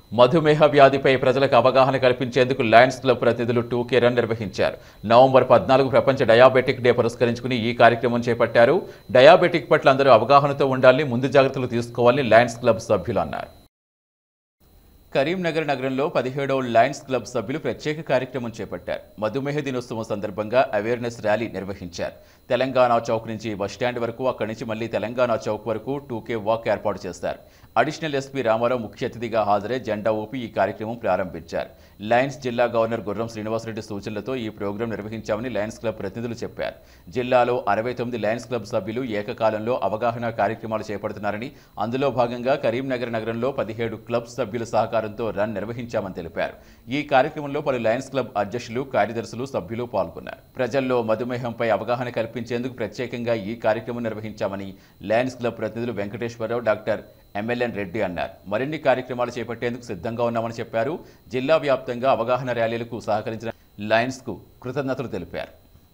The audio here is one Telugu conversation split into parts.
మధుమేహ వ్యాధిపై ప్రజలకు అవగాహన కల్పించేందుకు లయన్స్ క్లబ్ ప్రతినిధులు టూకే రన్ నిర్వహించారు నవంబర్ పద్నాలుగు ప్రపంచ డయాబెటిక్ డే పురస్కరించుకుని ఈ కార్యక్రమం చేపట్టారు డయాబెటిక్ పట్ల అందరూ అవగాహనతో ఉండాలని ముందు జాగ్రత్తలు తీసుకోవాలని లయన్స్ క్లబ్ సభ్యులు అన్నారు కరీంనగర్ నగరంలో పదిహేడవ లయన్స్ క్లబ్ సభ్యులు ప్రత్యేక కార్యక్రమం చేపట్టారు మధుమేహ దినోత్సవం సందర్భంగా అవేర్నెస్ ర్యాలీ నిర్వహించారు తెలంగాణ చౌక్ నుంచి బస్టాండ్ వరకు అక్కడి నుంచి మళ్ళీ తెలంగాణ చౌక్ వరకు టూకే వాక్ ఏర్పాటు చేశారు అడిషనల్ ఎస్పీ రామారావు ముఖ్య అతిథిగా హాజరై జెండా ఊపి ఈ కార్యక్రమం ప్రారంభించారు లయన్స్ జిల్లా గవర్నర్ గుర్రం శ్రీనివాసరెడ్డి సూచనలతో ఈ ప్రోగ్రాం నిర్వహించామని లయన్స్ క్లబ్ ప్రతినిధులు చెప్పారు జిల్లాలో అరవై తొమ్మిది లయన్స్ క్లబ్ సభ్యులు ఏకకాలంలో అవగాహన కార్యక్రమాలు చేపడుతున్నారని అందులో భాగంగా కరీంనగర్ నగరంలో పదిహేడు క్లబ్ సభ్యుల సహకారంతో రన్ నిర్వహించామని తెలిపారు ఈ కార్యక్రమంలో పలు లయన్స్ క్లబ్ అధ్యక్షులు కార్యదర్శులు సభ్యులు పాల్గొన్నారు ప్రజల్లో మధుమేహంపై అవగాహన కల్పించేందుకు ప్రత్యేకంగా ఈ కార్యక్రమం నిర్వహించామని లయన్స్ క్లబ్ ప్రతినిధులు వెంకటేశ్వరరావు డాక్టర్ ఎమ్మెల్యన్ రెడ్డి అన్నారు మరిన్ని కార్యక్రమాలు చేపట్టేందుకు సిద్ధంగా ఉన్నామని చెప్పారు జిల్లా వ్యాప్తంగా అవగాహన ర్యాలీలకు సహకరించిన లయన్స్కు కృతజ్ఞతలు తెలిపారు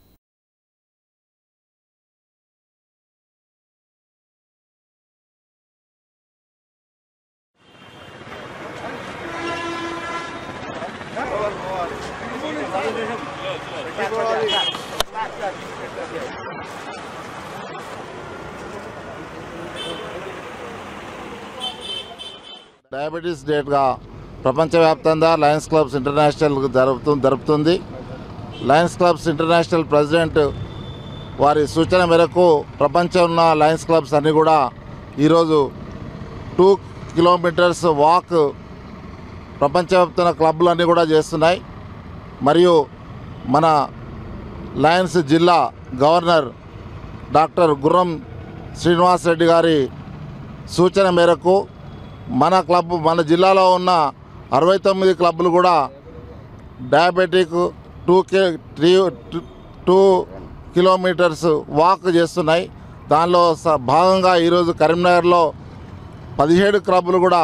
డయాబెటీస్ డేట్గా ప్రపంచవ్యాప్తంగా లయన్స్ క్లబ్స్ ఇంటర్నేషనల్ జరుపుతు జరుపుతుంది లయన్స్ క్లబ్స్ ఇంటర్నేషనల్ ప్రెసిడెంట్ వారి సూచన మేరకు ప్రపంచం ఉన్న లయన్స్ క్లబ్స్ అన్నీ కూడా ఈరోజు టూ కిలోమీటర్స్ వాక్ ప్రపంచవ్యాప్తంగా క్లబ్లు అన్నీ కూడా చేస్తున్నాయి మరియు మన లయన్స్ జిల్లా గవర్నర్ డాక్టర్ గుర్రం శ్రీనివాస్ రెడ్డి గారి సూచన మేరకు మన క్లబ్ మన జిల్లాలో ఉన్న అరవై తొమ్మిది క్లబ్లు కూడా డయాబెటిక్ టూ కి త్రీ టూ కిలోమీటర్స్ వాక్ చేస్తున్నాయి దానిలో స- భాగంగా ఈరోజు కరీంనగర్లో పదిహేడు క్లబ్లు కూడా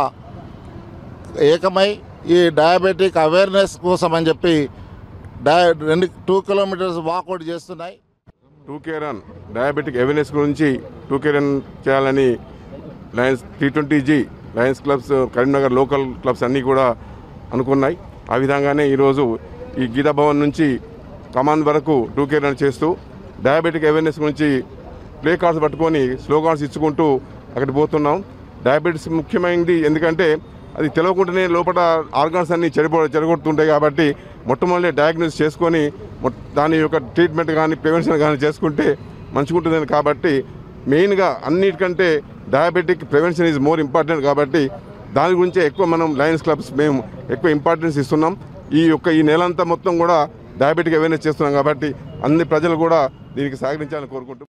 ఏకమై ఈ డయాబెటిక్ అవేర్నెస్ కోసం అని చెప్పి డయా రెండు టూ కిలోమీటర్స్ వాకౌట్ చేస్తున్నాయి two K run diabetic awareness గురించి టూ కే రన్ చేయాలని Lions T twenty G Lions clubs Karimnagar local clubs అన్నీ కూడా అనుకున్నాయి ఆ విధంగానే ఈరోజు ఈ గీతా భవన్ నుంచి కమాన్ వరకు టూ కే రన్ చేస్తూ డయాబెటిక్ అవేర్నెస్ గురించి ప్లే కార్డ్స్ పట్టుకొని స్లోగాన్స్ ఇచ్చుకుంటూ అక్కడికి పోతున్నాం డయాబెటీస్ ముఖ్యమైనది ఎందుకంటే అది తెలియకుండానే లోపల ఆర్గాన్స్ అన్ని చెడిపో చెడగొడుతుంటాయి కాబట్టి మొట్టమొదటి డయాగ్నోస్ చేసుకొని మొట్- దాని యొక్క ట్రీట్మెంట్ కానీ ప్రివెన్షన్ కానీ చేసుకుంటే మంచిగుంటుందని కాబట్టి మెయిన్గా అన్నిటికంటే diabetic prevention is more important కాబట్టి దాని గురించే ఎక్కువ మనం లయన్స్ క్లబ్స్ మేము ఎక్కువ ఇంపార్టెన్స్ ఇస్తున్నాం ఈ యొక్క ఈ నెలంతా మొత్తం కూడా డయాబెటిక్ అవేర్నెస్ చేస్తున్నాం కాబట్టి అన్ని ప్రజలు కూడా దీనికి సహకరించాలని కోరుకుంటూ